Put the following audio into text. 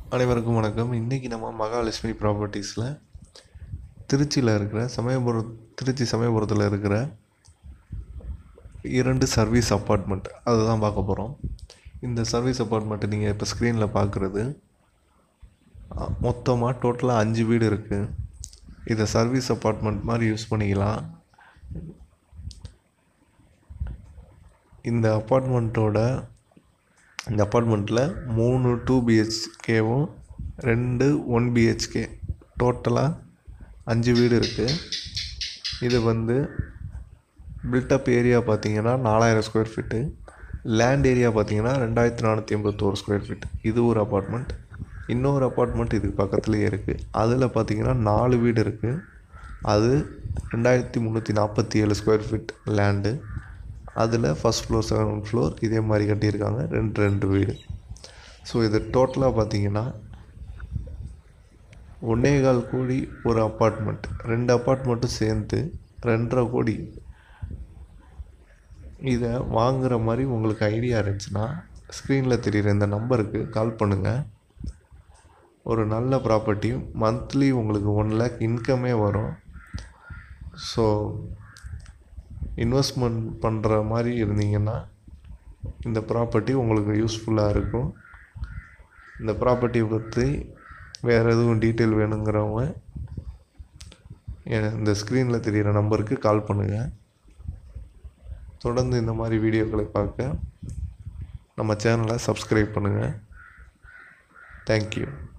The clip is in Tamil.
அனைவருக்கும் வணக்கம் இன்றைக்கி நம்ம மகாலட்சுமி ப்ராப்பர்ட்டிஸில் திருச்சியில் இருக்கிற சமயபுரம் திருச்சி சமயபுரத்தில் இருக்கிற இரண்டு சர்வீஸ் அப்பார்ட்மெண்ட் அதை தான் பார்க்க போகிறோம் இந்த சர்வீஸ் அப்பார்ட்மெண்ட்டு நீங்கள் இப்போ ஸ்க்ரீனில் பார்க்குறது மொத்தமாக டோட்டலாக அஞ்சு வீடு இருக்குது இதை சர்வீஸ் அப்பார்ட்மெண்ட் மாதிரி யூஸ் பண்ணிக்கலாம் இந்த அப்பார்ட்மெண்ட்டோட இந்த அப்பார்ட்மெண்ட்டில் மூணு டூ பிஹெச்கேவும் ரெண்டு ஒன் பிஹெச்கே டோட்டலாக அஞ்சு வீடு இருக்குது இது வந்து பில்டப் ஏரியா பார்த்தீங்கன்னா நாலாயிரம் ஸ்கொயர் ஃபீட்டு லேண்ட் ஏரியா பார்த்தீங்கன்னா ரெண்டாயிரத்தி நானூற்றி எண்பத்தோரு ஸ்கொயர் ஃபீட் இது ஒரு அப்பார்ட்மெண்ட் இன்னொரு அப்பார்ட்மெண்ட் இதுக்கு பக்கத்துலேயே இருக்குது அதில் பார்த்தீங்கன்னா நாலு வீடு இருக்குது அது ரெண்டாயிரத்தி முந்நூற்றி நாற்பத்தி ஏழு ஸ்கொயர் ஃபீட் லேண்டு அதில் ஃபஸ்ட் ஃப்ளோர் செகண்ட் ஃப்ளோர் இதே மாதிரி கட்டியிருக்காங்க ரெண்டு ரெண்டு வீடு ஸோ இது டோட்டலாக பார்த்தீங்கன்னா ஒன்றே கால் கோடி ஒரு அப்பார்ட்மெண்ட் ரெண்டு அப்பார்ட்மெண்ட்டும் சேர்ந்து ரெண்டரை கோடி இதை வாங்குகிற மாதிரி உங்களுக்கு ஐடியா இருந்துச்சுன்னா ஸ்க்ரீனில் தெரிகிற இந்த நம்பருக்கு கால் பண்ணுங்கள் ஒரு நல்ல ப்ராப்பர்ட்டி மந்த்லி உங்களுக்கு ஒன் லேக் இன்கமே வரும் ஸோ இன்வெஸ்ட்மெண்ட் பண்ணுற மாதிரி இருந்தீங்கன்னா இந்த ப்ராப்பர்ட்டி உங்களுக்கு யூஸ்ஃபுல்லாக இருக்கும் இந்த ப்ராப்பர்ட்டியை பற்றி வேறு எதுவும் டீட்டெயில் வேணுங்கிறவங்க இந்த ஸ்க்ரீனில் தெரிகிற நம்பருக்கு கால் பண்ணுங்கள் தொடர்ந்து இந்த மாதிரி வீடியோக்களை பார்க்க நம்ம சேனலை சப்ஸ்கிரைப் பண்ணுங்கள் தேங்க்யூ